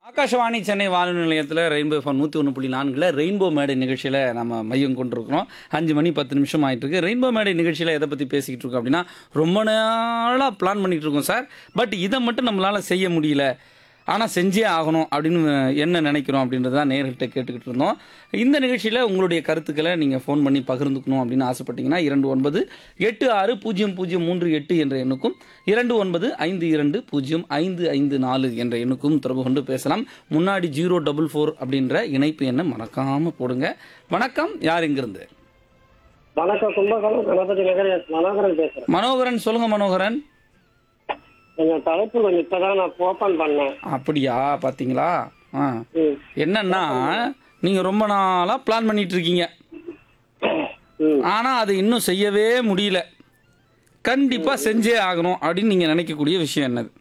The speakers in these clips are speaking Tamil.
ஆகாஷவாணி சென்னை வானொலி நிலையத்தில் ரெயின்போ எஃப்எம் நூற்றி ஒன்று புள்ளி நான்கில் ரெயின்போ மேடை நிகழ்ச்சியில் நம்ம மையம் கொண்டிருக்கிறோம் அஞ்சு மணி பத்து நிமிஷம் ஆயிட்டு இருக்கு ரெயின்போ மேடை நிகழ்ச்சியில் எதை பற்றி பேசிக்கிட்டு இருக்கோம் அப்படின்னா ரொம்ப நாளாக பிளான் பண்ணிட்டு இருக்கோம் சார் பட் இதை மட்டும் நம்மளால் செய்ய முடியல ஆனால் செஞ்சே ஆகணும் அப்படின்னு என்ன நினைக்கிறோம் அப்படின்றத தான் நேர்கள்ட்ட கேட்டுக்கிட்டு இருந்தோம் இந்த நிகழ்ச்சியில் உங்களுடைய கருத்துக்களை நீங்கள் ஃபோன் பண்ணி பகிர்ந்துக்கணும் அப்படின்னு ஆசைப்பட்டீங்கன்னா இரண்டு ஒன்பது எட்டு ஆறு பூஜ்ஜியம் பூஜ்ஜியம் மூன்று எட்டு என்ற எண்ணுக்கும் இரண்டு ஒன்பது ஐந்து இரண்டு பூஜ்ஜியம் ஐந்து ஐந்து நாலு என்ற எண்ணுக்கும் தொடர்பு கொண்டு பேசலாம் முன்னாடி ஜீரோ டபுள் ஃபோர் அப்படின்ற இணைப்பு எண்ணை மறக்காமல் போடுங்க வணக்கம் யார் இங்கிருந்து வணக்கம் கும்பகோணம் கணபதி நகர் மனோகரன் பேசுறேன் மனோகரன் சொல்லுங்க மனோகரன் கொஞ்சம் தலைப்பு கொஞ்சம் இப்பதான் நான் ஓபன் பண்ணேன் அப்படியா பார்த்தீங்களா ஆ ம், என்னன்னா நீங்கள் ரொம்ப நாளாக பிளான் பண்ணிட்டு இருக்கீங்க ம். ஆனால் அது இன்னும் செய்யவே முடியல கண்டிப்பாக செஞ்சே ஆகணும் அப்படின்னு நீங்கள் நினைக்கக்கூடிய விஷயம் என்னது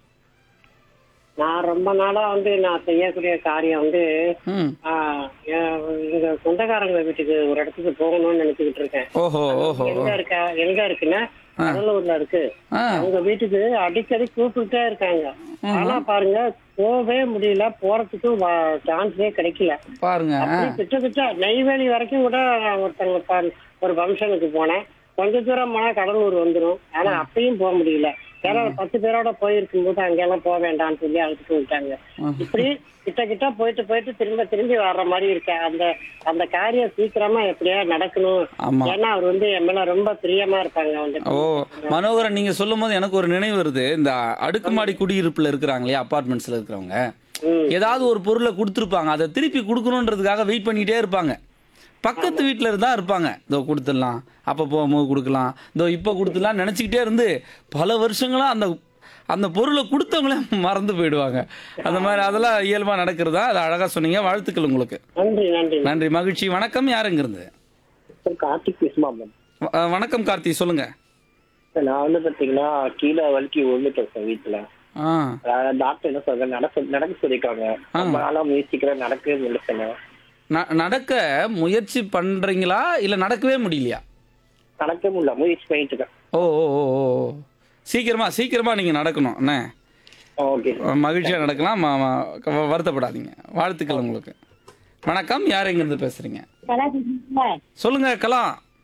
நான் ரொம்ப நாளா வந்து நான் செய்யக்கூடிய காரியம் வந்து ம் ஆ, என் எங்க சொந்தக்காரங்க வீட்டுக்கு ஒரு இடத்துக்கு போகணும்னு நினைச்சுக்கிட்டு இருக்கேன் ஓஹோ ஓஹோ எங்க இருக்க எங்க இருக்குன்னா கடலூர்ல இருக்கு ஆ அவங்க வீட்டுக்கு அடிக்கடி கூப்பிட்டுட்டே இருக்காங்க ஆனா பாருங்க போகவே முடியல போறதுக்கு சான்ஸே கிடைக்கல பாருங்க அப்படி கிட்டத்தட்ட நெய்வேலி வரைக்கும் கூட நான் ஒருத்தங்க பா- ஒரு ஃபங்க்ஷனுக்கு போனேன் கொஞ்ச தூரம் போனா கடலூர் வந்துடும் ஆனா அப்பயும் போக முடியல ஏன்னா பத்து பேரோட போயிருக்கும் போது அங்கெல்லாம் போக வேண்டாம்னு சொல்லி அழைச்சிட்டு விட்டாங்க இப்படி கிட்ட கிட்ட போயிட்டு போயிட்டு திரும்ப திரும்பி வர்ற மாதிரி இருக்கு அந்த அந்த காரியம் சீக்கிரமா எப்படியா நடக்கணும் ஆமா ஏன்னா அவர் வந்து என் மேல ரொம்ப பிரியமா இருப்பாங்க வந்து ஓ மனோகரன் நீங்க சொல்லும் போது எனக்கு ஒரு நினைவு வருது இந்த அடுக்குமாடி குடியிருப்புல இருக்கிறாங்க இல்லையா அப்பார்ட்மெண்ட்ஸ்ல இருக்கிறவங்க ம். ஏதாவது ஒரு பொருளை கொடுத்துருப்பாங்க அதை திருப்பி கொடுக்கணுன்றதுக்காக வெயிட் பண்ணிட்டே இருப்பாங்க பக்கத்து வீட்டில் இருந்தா இருப்பாங்க இதோ கொடுத்துடலாம் அப்போ போகும்போது கொடுக்கலாம் இதோ இப்போ கொடுத்துடலாம் நினச்சிக்கிட்டே இருந்து பல வருஷங்களா அந்த அந்த பொருளை கொடுத்தவங்களே மறந்து போயிடுவாங்க அந்த மாதிரி அதெல்லாம் இயல்பாக நடக்கிறதா அது அழகாக சொன்னீங்க வாழ்த்துக்கள் உங்களுக்கு நன்றி நன்றி நன்றி மகிழ்ச்சி வணக்கம் யாருங்கிறது கார்த்திக் பேசுமா மேம் வ- அஹ் வணக்கம் கார்த்தி சொல்லுங்க நான் வந்து பாத்தீங்கன்னா கீழே வலிக்கு விழுந்துட்டு இருக்கேன் வீட்டுல ஆ டாக்டர் என்ன சொல்றாங்க நடக்க நடக்க சொல்லிருக்காங்க ரொம்ப நாளா முயற்சிக்கிறேன் நடக்கவே முடியல சொன்னேன் ந- நடக்க முயற்சி பண்றீங்களா இல்ல நடக்கவே முடியலையா நடக்கவே முடியல முயற்சி பண்ணிட்டு இருக்கேன் ஓ ஓ ஓ ஓ ஓ. சீக்கிரமா சீக்கிரமா நீங்க நடக்கணும் என்ன ஓகே மகிழ்ச்சியா நடக்கலாம் ம- ம- க- வருத்தப்படாதீங்க வாழ்த்துக்கள் உங்களுக்கு வணக்கம் யார் எங்க இருந்து பேசுறீங்க சார் சொல்லுங்க கலா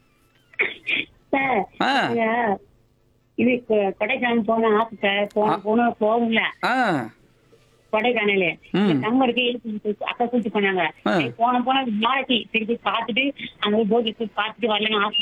சார் ஆ இங்க இது கொ- கொடைக்கானல் போன ஆசை சார் போன போன போகல ஆ கொடைக்கானல் ம். தங்க இருக்கு இழுத்து- அக்கா கூட்டி போனாங்க ஆ. சரி, போன போன நாளைக்கு திருப்பி பார்த்துட்டு அங்க போய் போய் பார்த்துட்டு வரலன்னு ஆசை